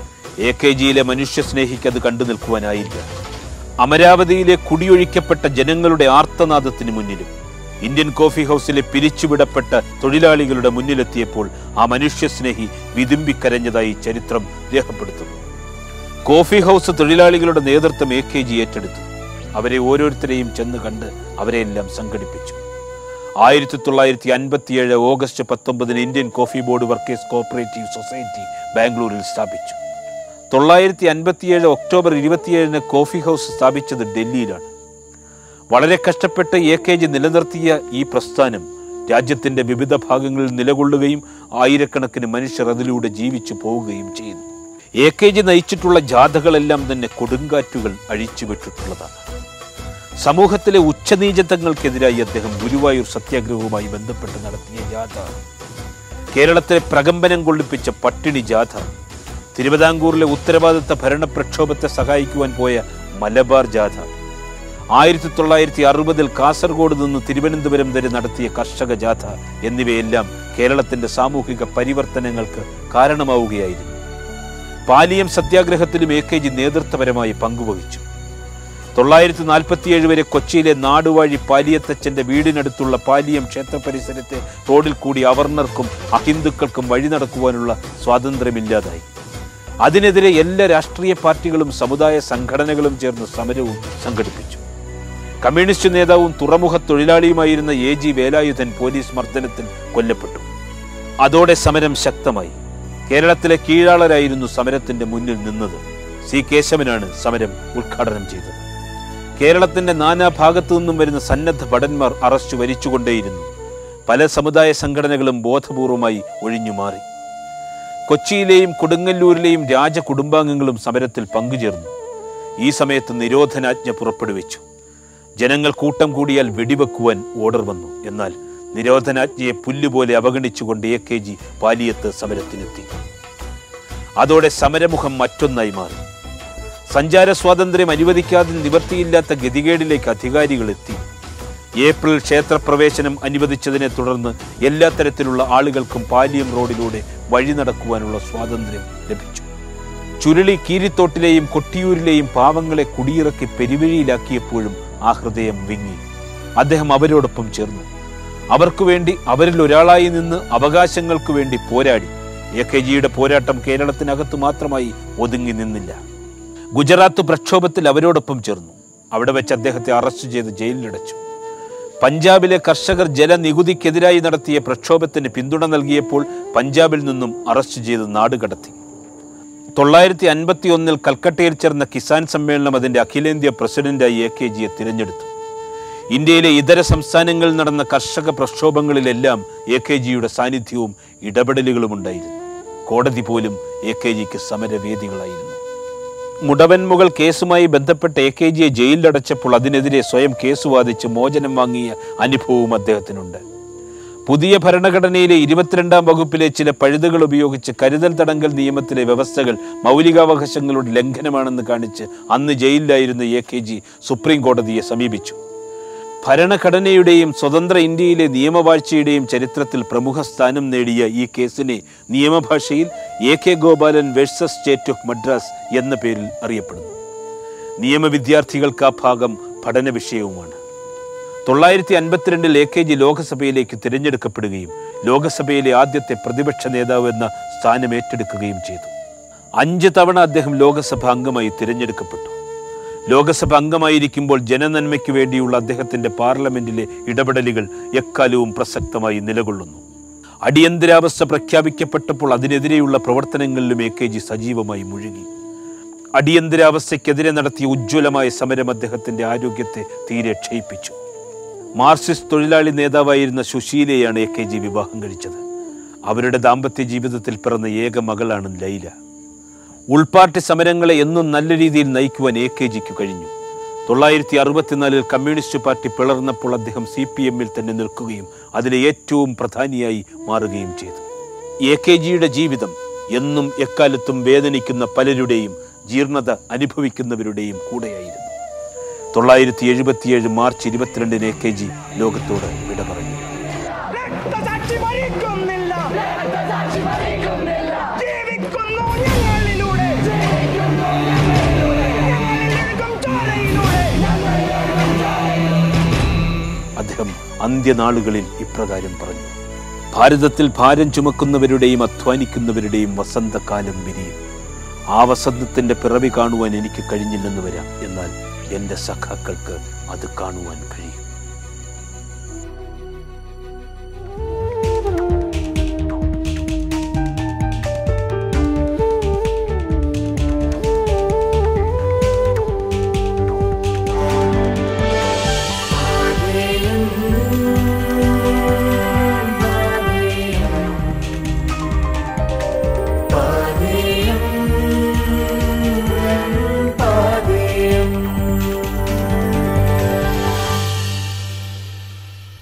എ കെ ജിയിലെ മനുഷ്യസ്നേഹിക്ക് അത് കണ്ടു നിൽക്കുവാനായില്ല അമരാവതിയിലെ കുടിയൊഴിക്കപ്പെട്ട ജനങ്ങളുടെ ആർത്തനാദത്തിന് മുന്നിലും ഇന്ത്യൻ കോഫി ഹൗസിലെ പിരിച്ചുവിടപ്പെട്ട തൊഴിലാളികളുടെ മുന്നിലെത്തിയപ്പോൾ ആ മനുഷ്യസ്നേഹി വിതുമ്പിക്കരഞ്ഞതായി ചരിത്രം രേഖപ്പെടുത്തുന്നു കോഫി ഹൗസ് തൊഴിലാളികളുടെ നേതൃത്വം എ കെ ജി ഏറ്റെടുത്തു അവരെ ഓരോരുത്തരെയും ചെന്ന് കണ്ട് അവരെയെല്ലാം സംഘടിപ്പിച്ചു ആയിരത്തി തൊള്ളായിരത്തി അൻപത്തിയേഴ് ഓഗസ്റ്റ് പത്തൊമ്പതിന് Indian coffee board workers cooperative society ബാംഗ്ലൂരിൽ സ്ഥാപിച്ചു തൊള്ളായിരത്തി അൻപത്തിയേഴ് ഒക്ടോബർ ഇരുപത്തിയേഴിന് കോഫി ഹൗസ് സ്ഥാപിച്ചത് ഡൽഹിയിലാണ് വളരെ കഷ്ടപ്പെട്ട് എ കെ ജി നിലനിർത്തിയ ഈ പ്രസ്ഥാനം രാജ്യത്തിന്റെ വിവിധ ഭാഗങ്ങളിൽ നിലകൊള്ളുകയും ആയിരക്കണക്കിന് മനുഷ്യർ അതിലൂടെ ജീവിച്ചു പോവുകയും ചെയ്യുന്നു എ കെ ജി നയിച്ചിട്ടുള്ള ജാഥകളെല്ലാം തന്നെ കൊടുങ്കാറ്റുകൾ അഴിച്ചുവിട്ടിട്ടുള്ളതാണ് സമൂഹത്തിലെ ഉച്ചനീചത്വങ്ങൾക്കെതിരായി അദ്ദേഹം ഗുരുവായൂർ സത്യാഗ്രഹവുമായി ബന്ധപ്പെട്ട് നടത്തിയ ജാഥ കേരളത്തിലെ പ്രകമ്പനം കൊള്ളിപ്പിച്ച പട്ടിണി ജാഥ തിരുവിതാംകൂറിലെ ഉത്തരവാദിത്ത ഭരണ പ്രക്ഷോഭത്തെ സഹായിക്കുവാൻ പോയ മലബാർ ജാഥ ആയിരത്തി തൊള്ളായിരത്തി അറുപതിൽ കാസർഗോഡ് നിന്ന് തിരുവനന്തപുരം വരെ നടത്തിയ കർഷക ജാഥ എന്നിവയെല്ലാം കേരളത്തിന്റെ സാമൂഹിക പരിവർത്തനങ്ങൾക്ക് കാരണമാവുകയായിരുന്നു പാലിയം സത്യാഗ്രഹത്തിലും എ കെ ജി നേതൃത്വപരമായി പങ്കുവഹിച്ചു തൊള്ളായിരത്തി നാൽപ്പത്തിയേഴ് വരെ കൊച്ചിയിലെ നാടുവാഴി പാലിയത്തച്ഛന്റെ വീടിനടുത്തുള്ള പാലിയം ക്ഷേത്ര പരിസരത്തെ റോഡിൽ കൂടി അവർണർക്കും അഹിന്ദുക്കൾക്കും വഴി നടക്കുവാനുള്ള സ്വാതന്ത്ര്യമില്ലാതായി അതിനെതിരെ എല്ലാ രാഷ്ട്രീയ പാർട്ടികളും സമുദായ സംഘടനകളും ചേർന്ന് സമരവും സംഘടിപ്പിച്ചു കമ്മ്യൂണിസ്റ്റ് നേതാവും തുറമുഖ തൊഴിലാളിയുമായിരുന്ന എ ജി വേലായുധൻ പോലീസ് മർദ്ദനത്തിൽ കൊല്ലപ്പെട്ടു അതോടെ സമരം ശക്തമായി കേരളത്തിലെ കീഴാളരായിരുന്നു സമരത്തിന്റെ മുന്നിൽ നിന്നത് സി കേശവനാണ് സമരം ഉദ്ഘാടനം ചെയ്തത് കേരളത്തിന്റെ നാനാഭാഗത്തു നിന്നും വരുന്ന സന്നദ്ധ ഭടന്മാർ അറസ്റ്റ് വരിച്ചുകൊണ്ടേയിരുന്നു പല സമുദായ സംഘടനകളും ബോധപൂർവമായി ഒഴിഞ്ഞുമാറി കൊച്ചിയിലെയും കൊടുങ്ങല്ലൂരിലെയും രാജകുടുംബാംഗങ്ങളും സമരത്തിൽ പങ്കുചേർന്നു ഈ സമയത്ത് നിരോധനാജ്ഞ പുറപ്പെടുവിച്ചു ജനങ്ങൾ കൂട്ടം കൂടിയാൽ വെടിവെക്കുവാൻ ഓർഡർ വന്നു എന്നാൽ നിരോധനാജ്ഞയെ പുല്ലുപോലെ അവഗണിച്ചുകൊണ്ട് എ കെ ജി പാലിയത്ത് സമരത്തിനെത്തി അതോടെ സമരമുഖം മറ്റൊന്നായി മാറി സഞ്ചാര സ്വാതന്ത്ര്യം അനുവദിക്കാതെ നിവർത്തിയില്ലാത്ത ഗതികേടിലേക്ക് അധികാരികൾ എത്തി ഏപ്രിൽ ക്ഷേത്രപ്രവേശനം അനുവദിച്ചതിനെ തുടർന്ന് എല്ലാ തരത്തിലുള്ള ആളുകൾക്കും പാലിയം റോഡിലൂടെ വഴി നടക്കുവാനുള്ള സ്വാതന്ത്ര്യം ലഭിച്ചു ചുരുളി കീരിത്തോട്ടിലെയും കൊട്ടിയൂരിലെയും പാവങ്ങളെ കുടിയിറക്കി പെരുവഴിയിലാക്കിയപ്പോഴും ആ ഹൃദയം വിങ്ങി അദ്ദേഹം അവരോടൊപ്പം ചേർന്നു അവർക്കു വേണ്ടി അവരിൽ ഒരാളായി നിന്ന് അവകാശങ്ങൾക്ക് വേണ്ടി പോരാടി എ കെ ജിയുടെ പോരാട്ടം കേരളത്തിനകത്ത് മാത്രമായി ഒതുങ്ങി നിന്നില്ല ഗുജറാത്ത് പ്രക്ഷോഭത്തിൽ അവരോടൊപ്പം ചേർന്നു അവിടെ വെച്ച് അദ്ദേഹത്തെ അറസ്റ്റ് ചെയ്ത് ജയിലിലടച്ചു പഞ്ചാബിലെ കർഷകർ ജലനികുതിക്കെതിരായി നടത്തിയ പ്രക്ഷോഭത്തിന് പിന്തുണ നൽകിയപ്പോൾ പഞ്ചാബിൽ നിന്നും അറസ്റ്റ് ചെയ്ത് നാടുകടത്തി തൊള്ളായിരത്തി അൻപത്തി ഒന്നിൽ കൽക്കട്ടയിൽ ചേർന്ന കിസാൻ സമ്മേളനം അതിന്റെ അഖിലേന്ത്യാ പ്രസിഡന്റായി എ കെ ജിയെ തിരഞ്ഞെടുത്തു ഇന്ത്യയിലെ ഇതര സംസ്ഥാനങ്ങളിൽ നടന്ന കർഷക പ്രക്ഷോഭങ്ങളിലെല്ലാം എ കെ ജിയുടെ സാന്നിധ്യവും ഇടപെടലുകളും ഉണ്ടായിരുന്നു കോടതി പോലും എ കെ ജിക്ക് സമരവേദികളായിരുന്നു മുടവൻമുകൾ കേസുമായി ബന്ധപ്പെട്ട് എ കെ ജിയെ ജയിലിലടച്ചപ്പോൾ അതിനെതിരെ സ്വയം കേസ് വാദിച്ച് മോചനം വാങ്ങിയ അനുഭവവും അദ്ദേഹത്തിനുണ്ട് പുതിയ ഭരണഘടനയിലെ ഇരുപത്തിരണ്ടാം വകുപ്പിലെ ചില പഴുതുകൾ ഉപയോഗിച്ച് കരുതൽ തടങ്കൽ നിയമത്തിലെ വ്യവസ്ഥകൾ മൗലികാവകാശങ്ങളുടെ ലംഘനമാണെന്ന് കാണിച്ച് അന്ന് ജയിലിലായിരുന്ന എ കെ ജി സുപ്രീം കോടതിയെ സമീപിച്ചു ഭരണഘടനയുടെയും സ്വതന്ത്ര ഇന്ത്യയിലെ നിയമവാഴ്ചയുടെയും ചരിത്രത്തിൽ പ്രമുഖ സ്ഥാനം നേടിയ ഈ കേസിനെ നിയമഭാഷയിൽ A K Gopalan versus state of Madras എന്ന പേരിൽ അറിയപ്പെടുന്നു നിയമവിദ്യാർത്ഥികൾക്ക് ആ ഭാഗം പഠന വിഷയവുമാണ് തൊള്ളായിരത്തി അൻപത്തിരണ്ടിൽ എ കെ ജി ലോകസഭയിലേക്ക് തിരഞ്ഞെടുക്കപ്പെടുകയും ലോകസഭയിലെ ആദ്യത്തെ പ്രതിപക്ഷ നേതാവ് എന്ന സ്ഥാനം ഏറ്റെടുക്കുകയും ചെയ്തു അഞ്ച് തവണ അദ്ദേഹം ലോകസഭ അംഗമായി തിരഞ്ഞെടുക്കപ്പെട്ടു ലോകസഭ അംഗമായിരിക്കുമ്പോൾ ജനനന്മയ്ക്ക് വേണ്ടിയുള്ള അദ്ദേഹത്തിന്റെ പാർലമെന്റിലെ ഇടപെടലുകൾ എക്കാലവും പ്രസക്തമായി നിലകൊള്ളുന്നു അടിയന്തരാവസ്ഥ പ്രഖ്യാപിക്കപ്പെട്ടപ്പോൾ അതിനെതിരെയുള്ള പ്രവർത്തനങ്ങളിലും എ കെ ജി സജീവമായി മുഴുകി അടിയന്തരാവസ്ഥയ്ക്കെതിരെ നടത്തിയ ഉജ്ജ്വലമായ സമരം അദ്ദേഹത്തിന്റെ ആരോഗ്യത്തെ തീരെ ക്ഷയിപ്പിച്ചു മാർക്സിസ്റ്റ് തൊഴിലാളി നേതാവായിരുന്ന സുശീലയാണ് എ കെ ജി വിവാഹം കഴിച്ചത് അവരുടെ ദാമ്പത്യ ജീവിതത്തിൽ പിറന്ന ഏക മകളാണ് ലൈല ഉൾപാർട്ടി സമരങ്ങളെ എന്നും നല്ല രീതിയിൽ നയിക്കുവാൻ എ കെ ജിക്ക് കഴിഞ്ഞു തൊള്ളായിരത്തി അറുപത്തിനാലിൽ കമ്മ്യൂണിസ്റ്റ് പാർട്ടി പിളർന്നപ്പോൾ അദ്ദേഹം സി പി എമ്മിൽ തന്നെ നിൽക്കുകയും അതിലെ ഏറ്റവും പ്രധാനിയായി മാറുകയും ചെയ്തു എ കെ ജിയുടെ ജീവിതം എന്നും എക്കാലത്തും വേദനിക്കുന്ന പലരുടെയും ജീർണത അനുഭവിക്കുന്നവരുടെയും കൂടെയായിരുന്നു തൊള്ളായിരത്തി എഴുപത്തിയേഴ് മാർച്ച് ഇരുപത്തിരണ്ടിന് എ കെ ജി ലോകത്തോട് വിട പറഞ്ഞു രക്തസാക്ഷി മരിക്കുന്നില്ല ജീവിക്കുന്നു ഞങ്ങളിലൂടെ ഞങ്ങളിലേക്കും ചോരയിലൂടെ അദ്ദേഹം അന്ത്യനാളുകളിൽ ഇപ്രകാരം പറഞ്ഞു ഭാരതത്തിൽ ഭാരം ചുമക്കുന്നവരുടെയും അധ്വാനിക്കുന്നവരുടെയും വസന്തകാലം വിരിയും ആ വസന്തത്തിന്റെ പിറവി കാണുവാൻ എനിക്ക് കഴിഞ്ഞില്ലെന്ന് വരാം എന്നാൽ എൻ്റെ സഖാക്കൾക്ക് അത് കാണുവാൻ കഴിയും